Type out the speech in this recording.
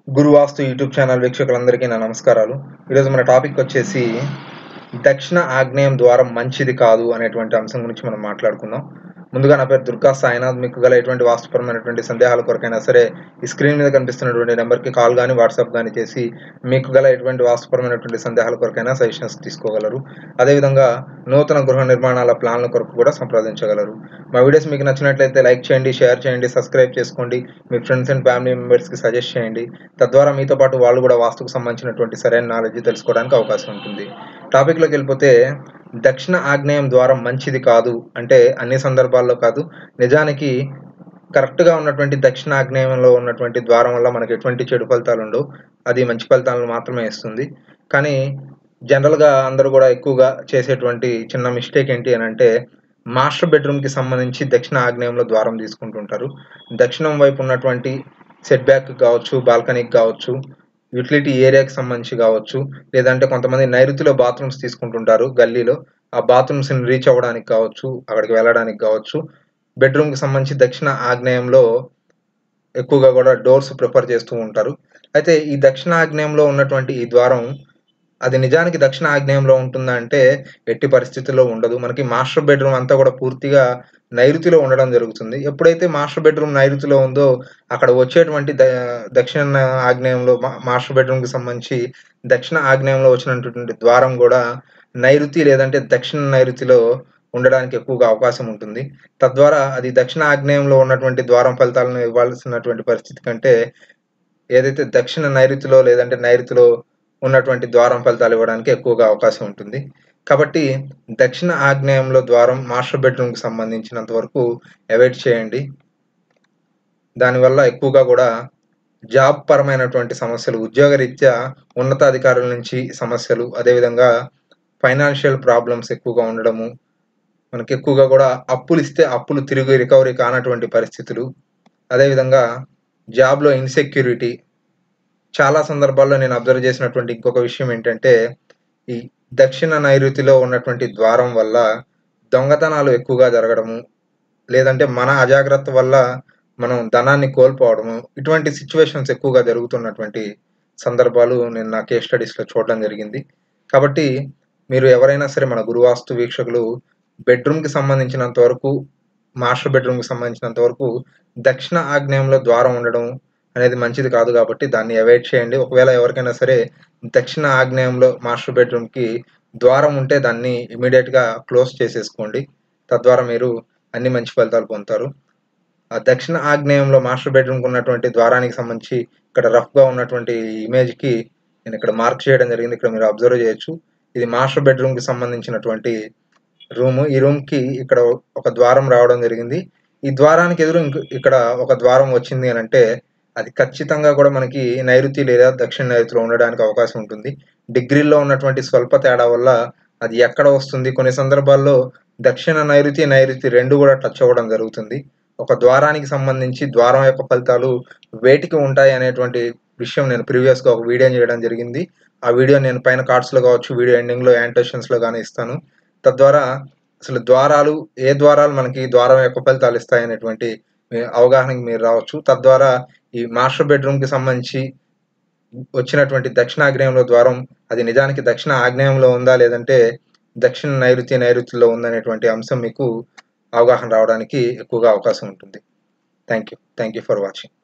గురువాస్తు YouTube channel వీక్షకులందరికీ నా నమస్కారాలు ఈరోజు మన టాపిక్ వచ్చేసి దక్షిణ ఆగ్నేయం ద్వారం మంచిది కాదు అనేటువంటి అంశం గురించి మనం మాట్లాడుకుందాం ముందుగా నా పేరు దుర్గా సాయినాథ్ మీకు గల ఎటువంటి వాస్తుపరమైనటువంటి సందేహాల కొరకైనా సరే ఈ స్క్రీన్ మీద కనిపిస్తున్నటువంటి నెంబర్కి కాల్ కానీ వాట్సాప్ కానీ చేసి మీకు గల ఎటువంటి వాస్తుపరమైనటువంటి సందేహాల కొరకైనా సజెషన్స్ తీసుకోగలరు అదేవిధంగా నూతన గృహ నిర్మాణాల ప్లాన్ల కొరకు కూడా సంప్రదించగలరు మా వీడియోస్ మీకు నచ్చినట్లయితే లైక్ చేయండి షేర్ చేయండి సబ్స్క్రైబ్ చేసుకోండి మీ ఫ్రెండ్స్ అండ్ ఫ్యామిలీ మెంబర్స్కి సజెస్ట్ చేయండి తద్వారా మీతో పాటు వాళ్ళు కూడా వాస్తుకు సంబంధించినటువంటి సరైన నాలెడ్జ్ తెలుసుకోవడానికి అవకాశం ఉంటుంది టాపిక్లోకి వెళ్ళిపోతే దక్షిణ ఆగ్నేయం ద్వారం మంచిది కాదు అంటే అన్ని సందర్భాల్లో కాదు నిజానికి కరెక్ట్గా ఉన్నటువంటి దక్షిణ ఆగ్నేయంలో ఉన్నటువంటి ద్వారం వల్ల మనకి ఎటువంటి చెడు ఫలితాలు ఉండవు అది మంచి ఫలితాలను మాత్రమే ఇస్తుంది కానీ జనరల్గా అందరూ కూడా ఎక్కువగా చేసేటువంటి చిన్న మిస్టేక్ ఏంటి అని అంటే మాస్టర్ బెడ్రూమ్కి సంబంధించి దక్షిణ ఆగ్నేయంలో ద్వారం తీసుకుంటుంటారు దక్షిణం వైపు ఉన్నటువంటి సెట్ బ్యాక్ కావచ్చు బాల్కనీకి కావచ్చు యూటిలిటీ ఏరియాకి సంబంధించి కావచ్చు లేదంటే కొంతమంది నైరుతిలో బాత్రూమ్స్ తీసుకుంటుంటారు గల్లీలో ఆ బాత్రూమ్స్ని రీచ్ అవ్వడానికి కావచ్చు అక్కడికి వెళ్ళడానికి కావచ్చు బెడ్రూమ్కి సంబంధించి దక్షిణ ఆగ్నేయంలో ఎక్కువగా కూడా డోర్స్ ప్రిఫర్ చేస్తూ ఉంటారు అయితే ఈ దక్షిణ ఆగ్నేయంలో ఉన్నటువంటి ఈ ద్వారం అది నిజానికి దక్షిణ ఆగ్నేయంలో ఉంటుందా అంటే ఎట్టి పరిస్థితుల్లో ఉండదు మనకి మాస్టర్ బెడ్రూమ్ అంతా కూడా పూర్తిగా నైరుతిలో ఉండడం జరుగుతుంది ఎప్పుడైతే మాస్టర్ బెడ్రూమ్ నైరుతిలో ఉందో అక్కడ వచ్చేటువంటి ద దక్షిణ ఆగ్నేయంలో మా- మాస్టర్ బెడ్రూమ్కి సంబంధించి దక్షిణ ఆగ్నేయంలో వచ్చినటువంటి ద్వారం కూడా నైరుతి లేదంటే దక్షిణ నైరుతిలో ఉండడానికి ఎక్కువగా అవకాశం ఉంటుంది తద్వారా అది దక్షిణ ఆగ్నేయంలో ఉన్నటువంటి ద్వారం ఫలితాలను ఇవ్వాల్సినటువంటి పరిస్థితి కంటే ఏదైతే దక్షిణ నైరుతిలో లేదంటే నైరుతిలో ఉన్నటువంటి ద్వారం ఫలితాలు ఇవ్వడానికి ఎక్కువగా అవకాశం ఉంటుంది కాబట్టి దక్షిణ ఆగ్నేయంలో ద్వారం మాస్టర్ బెడ్రూమ్కి సంబంధించినంత వరకు అవాయిడ్ చేయండి దానివల్ల ఎక్కువగా కూడా జాబ్ పరమైనటువంటి సమస్యలు ఉద్యోగరీత్యా ఉన్నతాధికారుల నుంచి సమస్యలు అదేవిధంగా ఫైనాన్షియల్ ప్రాబ్లమ్స్ ఎక్కువగా ఉండడము మనకి ఎక్కువగా కూడా అప్పులు ఇస్తే అప్పులు తిరిగి రికవరీ కానటువంటి పరిస్థితులు అదేవిధంగా జాబ్లో ఇన్సెక్యూరిటీ చాలా సందర్భాల్లో నేను అబ్జర్వ్ చేసినటువంటి ఇంకొక విషయం ఏంటంటే ఈ దక్షిణ నైరుతిలో ఉన్నటువంటి ద్వారం వల్ల దొంగతనాలు ఎక్కువగా జరగడము లేదంటే మన అజాగ్రత్త వల్ల మనం ధనాన్ని కోల్పోవడము ఇటువంటి సిచ్యువేషన్స్ ఎక్కువగా జరుగుతున్నటువంటి సందర్భాలు నేను నా కేస్ స్టడీస్లో చూడడం జరిగింది కాబట్టి మీరు ఎవరైనా సరే మన గురువాస్తు వీక్షకులు బెడ్రూమ్కి సంబంధించినంత వరకు మాస్టర్ బెడ్రూమ్కి సంబంధించినంత వరకు దక్షిణ ఆగ్నేయంలో ద్వారం ఉండడం అనేది మంచిది కాదు కాబట్టి దాన్ని అవాయిడ్ చేయండి ఒకవేళ ఎవరికైనా సరే దక్షిణ ఆగ్నేయంలో మాస్టర్ బెడ్రూమ్కి ద్వారం ఉంటే దాన్ని ఇమీడియట్గా క్లోజ్ చేసేసుకోండి తద్వారా మీరు అన్ని మంచి ఫలితాలు పొందుతారు ఆ దక్షిణ ఆగ్నేయంలో మాస్టర్ బెడ్రూమ్కి ఉన్నటువంటి ద్వారానికి సంబంధించి ఇక్కడ రఫ్గా ఉన్నటువంటి ఇమేజ్కి నేను ఇక్కడ మార్క్ చేయడం జరిగింది ఇక్కడ మీరు అబ్జర్వ్ చేయొచ్చు ఇది మాస్టర్ బెడ్రూమ్కి సంబంధించినటువంటి రూము ఈ రూమ్కి ఇక్కడ ఒక ద్వారం రావడం జరిగింది ఈ ద్వారానికి ఎదురు ఇంక ఇక్కడ ఒక ద్వారం వచ్చింది అని అంటే అది ఖచ్చితంగా కూడా మనకి నైరుతి లేదా దక్షిణ నైరుతిలో ఉండడానికి అవకాశం ఉంటుంది డిగ్రీల్లో ఉన్నటువంటి స్వల్ప తేడా వల్ల అది ఎక్కడ వస్తుంది కొన్ని సందర్భాల్లో దక్షిణ నైరుతి నైరుతి రెండు కూడా టచ్ అవ్వడం జరుగుతుంది ఒక ద్వారానికి సంబంధించి ద్వారం యొక్క ఫలితాలు వేటికి ఉంటాయి అనేటువంటి విషయం నేను ప్రీవియస్గా ఒక వీడియో చేయడం జరిగింది ఆ వీడియో నేను పైన కార్డ్స్లో కావచ్చు వీడియో ఎండింగ్లో యాంటేషన్స్లో కానీ ఇస్తాను తద్వారా అసలు ద్వారాలు ఏ ద్వారాలు మనకి ద్వారం యొక్క ఫలితాలు ఇస్తాయి అనేటువంటి మీ అవగాహనకి మీరు రావచ్చు తద్వారా ఈ మాస్టర్ బెడ్రూమ్కి సంబంధించి వచ్చినటువంటి దక్షిణ ఆగ్నేయంలో ద్వారం అది నిజానికి దక్షిణ ఆగ్నేయంలో ఉందా లేదంటే దక్షిణ నైరుతి నైరుతిలో ఉందనేటువంటి అంశం మీకు అవగాహన రావడానికి ఎక్కువగా అవకాశం ఉంటుంది thank you thank you for watching